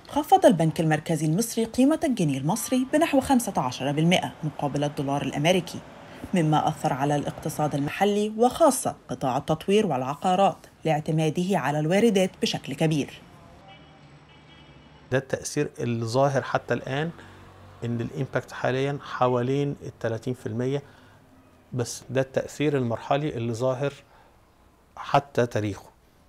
خفض البنك المركزي المصري قيمة الجنيه المصري بنحو 15% مقابل الدولار الأمريكي مما أثر على الاقتصاد المحلي وخاصة قطاع التطوير والعقارات لاعتماده على الواردات بشكل كبير ده التأثير الظاهر حتى الآن إن الإمباكت حاليا حوالين ال 30% بس ده التأثير المرحلي اللي ظاهر حتى تاريخه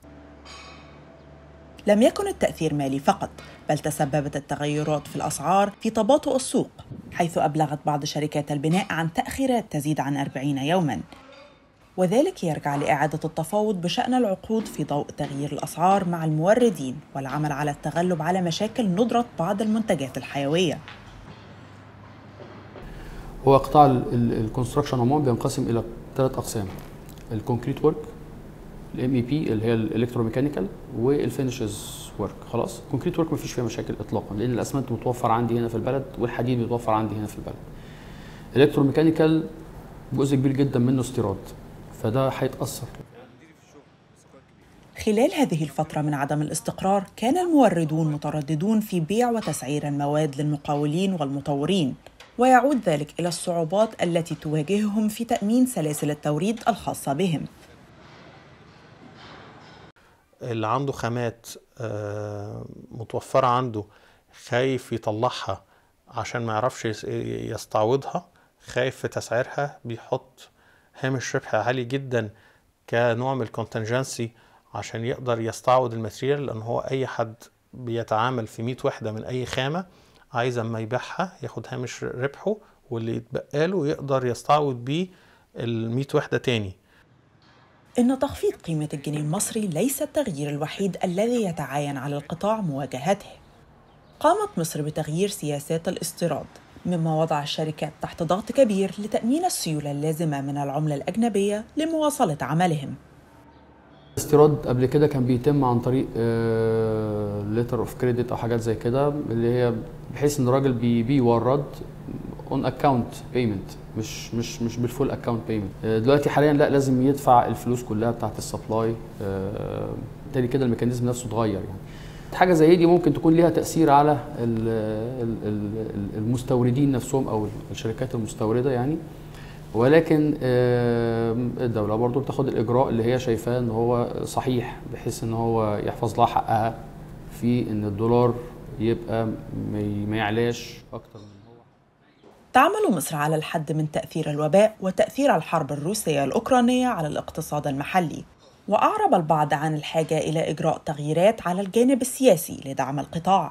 لم يكن التأثير مالي فقط بل تسببت التغيرات في الأسعار في تباطؤ السوق حيث أبلغت بعض شركات البناء عن تأخيرات تزيد عن 40 يوماً وذلك يرجع لإعادة التفاوض بشأن العقود في ضوء تغيير الأسعار مع الموردين والعمل على التغلب على مشاكل ندرة بعض المنتجات الحيوية هو قطاع الكونستراكشن عموما بينقسم الى ثلاث اقسام الكونكريت ورك الام اي بي اللي هي الالكتروميكانيكال والفينشز ورك خلاص الكونكريت ورك مفيش فيها مشاكل اطلاقا لان الاسمنت متوفر عندي هنا في البلد والحديد متوفر عندي هنا في البلد الالكتروميكانيكال جزء كبير جدا منه استيراد فده هيتاثر خلال هذه الفترة من عدم الاستقرار كان الموردون مترددون في بيع وتسعير المواد للمقاولين والمطورين ويعود ذلك إلى الصعوبات التي تواجههم في تأمين سلاسل التوريد الخاصة بهم اللي عنده خامات آه، متوفرة عنده خايف يطلعها عشان ما يعرفش يس- يستعوضها خايف في تسعيرها بيحط هامش ربح عالي جدا كنوع من الكونتنجنسي عشان يقدر يستعوض الماتريال لان هو اي حد بيتعامل في 100 وحده من اي خامه عايز اما يبيعها ياخد هامش ربحه واللي يتبقى له يقدر يستعوض بيه ال 100 وحده تاني إن تخفيض قيمة الجنيه المصري ليس التغيير الوحيد الذي يتعين على القطاع مواجهته. قامت مصر بتغيير سياسات الاستيراد، مما وضع الشركات تحت ضغط كبير لتأمين السيولة اللازمة من العملة الأجنبية لمواصلة عملهم. الاستيراد قبل كده كان بيتم عن طريق ليتر اوف كريدت او حاجات زي كده اللي هي بحيث ان الراجل بي بيورد اون اكونت بيمنت مش مش مش بالفول اكونت بيمنت دلوقتي حاليا لا لازم يدفع الفلوس كلها بتاعت السبلاي بالتالي كده الميكانيزم نفسه اتغير يعني حاجه زي دي ممكن تكون ليها تاثير على ال- ال- ال- المستوردين نفسهم او الشركات المستورده يعني ولكن آم، الدولة برضو بتاخد الإجراء اللي هي شايفاه إن هو صحيح بحيث إن هو يحفظ لها حقها في إن الدولار يبقى ما ي- ما يعلاش أكتر من هو تعمل مصر على الحد من تأثير الوباء وتأثير الحرب الروسية الأوكرانية على الاقتصاد المحلي. وأعرب البعض عن الحاجة إلى إجراء تغييرات على الجانب السياسي لدعم القطاع.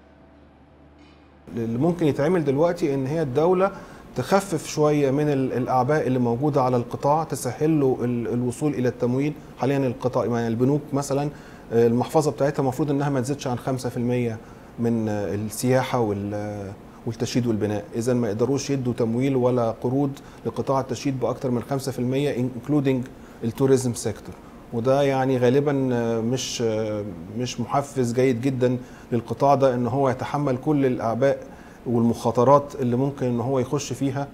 اللي ممكن يتعمل دلوقتي ان هي الدوله تخفف شويه من ال- الاعباء اللي موجوده على القطاع تسهل له ال- الوصول الى التمويل حاليا القطاع يعني البنوك مثلا آه، المحفظه بتاعتها المفروض انها ما تزيدش عن 5% من آه، السياحه وال والتشييد والبناء اذا ما يقدروش يدوا تمويل ولا قروض لقطاع التشييد باكثر من 5% انكلودنج التوريزم سيكتور وده يعني غالبا آه، مش آه، مش محفز جيد جدا للقطاع ده ان هو يتحمل كل الاعباء والمخاطرات اللي ممكن ان هو يخش فيها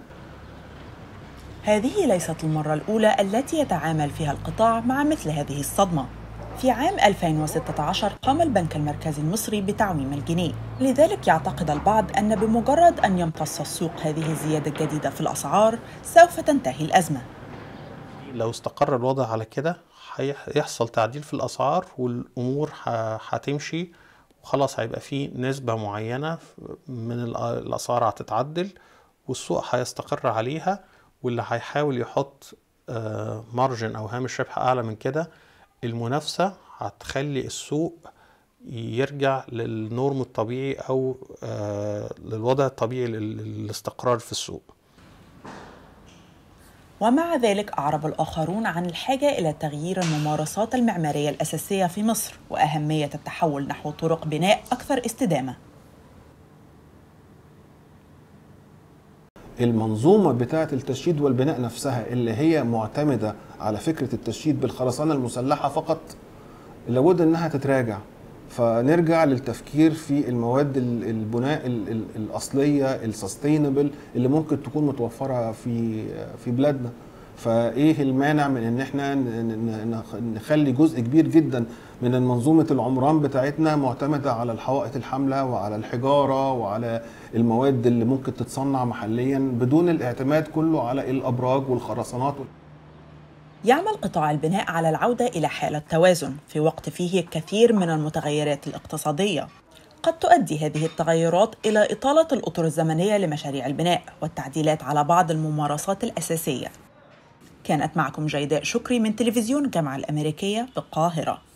هذه ليست المرة الأولى التي يتعامل فيها القطاع مع مثل هذه الصدمة. في عام 2016 قام البنك المركزي المصري بتعويم الجنيه، لذلك يعتقد البعض أن بمجرد أن يمتص السوق هذه الزيادة الجديدة في الأسعار سوف تنتهي الأزمة. لو استقر الوضع على كده هيحصل تعديل في الأسعار والأمور ه- هتمشي وخلاص هيبقى في نسبة معينة من الأ- الأسعار هتتعدل والسوق هيستقر عليها واللي هيحاول يحط مارجن أو هامش ربح أعلى من كده المنافسة هتخلي السوق يرجع للنورم الطبيعي أو آه، للوضع الطبيعي لل- للاستقرار في السوق ومع ذلك أعرب الآخرون عن الحاجة إلى تغيير الممارسات المعمارية الأساسية في مصر وأهمية التحول نحو طرق بناء أكثر استدامة. المنظومه بتاعه التشييد والبناء نفسها اللي هي معتمده على فكره التشييد بالخرسانه المسلحه فقط لابد انها تتراجع فنرجع للتفكير في المواد ال- البناء ال- ال- الاصليه السستينبل اللي ممكن تكون متوفره في في بلادنا فايه المانع من ان احنا ن- ن- ن- نخلي جزء كبير جدا من منظومه العمران بتاعتنا معتمده على الحوائط الحامله وعلى الحجاره وعلى المواد اللي ممكن تتصنع محليا بدون الاعتماد كله على الابراج والخرسانات يعمل قطاع البناء على العودة إلى حالة توازن في وقت فيه الكثير من المتغيرات الاقتصادية قد تؤدي هذه التغيرات إلى إطالة الأطر الزمنية لمشاريع البناء والتعديلات على بعض الممارسات الأساسية كانت معكم جيداء شكري من تلفزيون الجامعة الأمريكية بالقاهرة